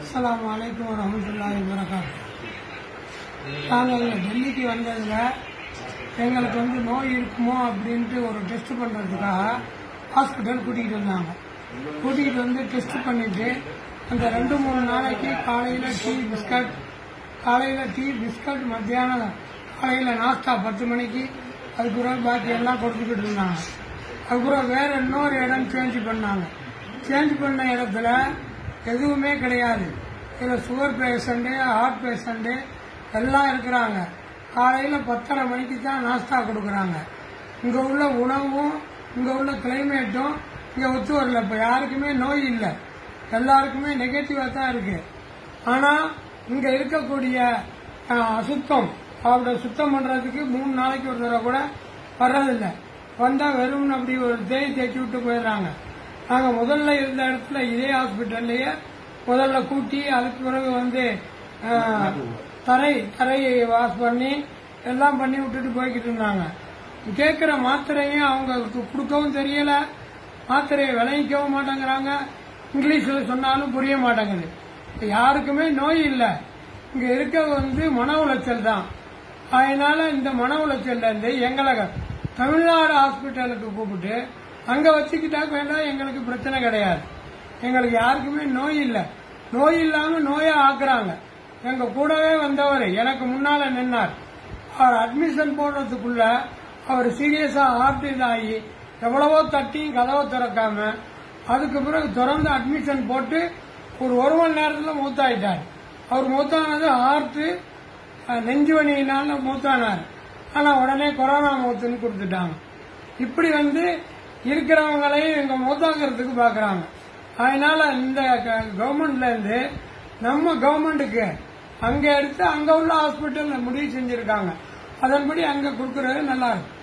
அஸ்ஸலாமு அலைக்கும் வரமத்துல்லாஹி வரகாத்து நாங்கள் டெல்லிக்கு வந்ததில் எங்களுக்கு வந்து நோய் இருக்குமோ அப்படின்ட்டு ஒரு டெஸ்ட் பண்ணுறதுக்காக ஹாஸ்பிட்டல் கூட்டிகிட்டு வந்தாங்க கூட்டிகிட்டு வந்து டெஸ்ட் பண்ணிட்டு அந்த ரெண்டு மூணு நாளைக்கு காலையில் டீ பிஸ்கட் காலையில் டீ பிஸ்கட் மத்தியானம் காலையில் நாஸ்தா பத்து மணிக்கு அதுக்கப்புறம் பாக்கி எல்லாம் கொடுத்துக்கிட்டு இருந்தாங்க அதுக்கப்புறம் வேற இன்னொரு இடம் சேஞ்ச் பண்ணாங்க சேஞ்ச் பண்ண இடத்துல எதுவுமே கிடையாது இதில் சுகர் பேஷண்ட்டு ஹார்ட் பேஷண்ட்டு எல்லாம் இருக்கிறாங்க காலையில் பத்தரை மணிக்கு தான் நாஸ்தா கொடுக்குறாங்க இங்கே உள்ள உணவும் இங்கே உள்ள கிளைமேட்டும் இங்கே ஒத்து வரல இப்போ யாருக்குமே நோய் இல்லை எல்லாருக்குமே நெகட்டிவாக தான் இருக்கு ஆனால் இங்கே இருக்கக்கூடிய அஹ், அசுத்தம் அவரோட சுத்தம் பண்ணுறதுக்கு மூணு நாளைக்கு ஒரு தடவை கூட வர்றதில்லை வந்தால் வெறும் அப்படி ஒரு தேய் தேய்ச்சி விட்டு போயிடுறாங்க நாங்கள் முதல்ல இருந்த இடத்துல இதே ஹாஸ்பிட்டல்லையே முதல்ல கூட்டி அதுக்கு பிறகு வந்து அஹ், தரை தரையை வாஷ் பண்ணி எல்லாம் பண்ணி விட்டுட்டு போய்கிட்டு இருந்தாங்க கேட்குற மாத்திரையும் அவங்க கொடுக்கவும் தெரியல மாத்திரையை விளைவிக்கவும் மாட்டேங்கிறாங்க இங்கிலீஷில் சொன்னாலும் புரிய மாட்டேங்குது இப்ப யாருக்குமே நோய் இல்லை இங்க இருக்க வந்து மன உளைச்சல் தான் அதனால இந்த மன உளைச்சல்ல இருந்து எங்களை தமிழ்நாடு ஹாஸ்பிட்டலுக்கு கூப்பிட்டு அங்க வச்சுக்கிட்டா வேண்டாம் எங்களுக்கு பிரச்சனை கிடையாது எங்களுக்கு யாருக்குமே நோய் இல்லை நோய் இல்லாம நோயா ஆக்குறாங்க எங்க கூடவே வந்தவர் எனக்கு முன்னால நின்னார் அவர் அட்மிஷன் போடுறதுக்குள்ள அவர் சீரியஸா ஹார்ட் இதாகி எவ்வளவோ தட்டியும் கதவை திறக்காம அதுக்கு பிறகு திறந்து அட்மிஷன் போட்டு ஒரு ஒரு மணி நேரத்தில் மூத்தாயிட்டார் அவர் மூத்தானது ஹார்ட் நெஞ்சு வலியினால மூத்தானார் ஆனா உடனே கொரோனா மூத்துன்னு கொடுத்துட்டாங்க இப்படி வந்து இருக்கிறவங்களையும் எங்க மூத்தாங்கிறதுக்கு பாக்குறாங்க அதனால இந்த கவர்மெண்ட்ல இருந்து நம்ம கவர்மெண்ட்டுக்கு அங்க எடுத்து அங்க உள்ள ஹாஸ்பிட்டல் முடிவு செஞ்சிருக்காங்க அதன்படி அங்க கொடுக்கறது நல்லா இருக்கும்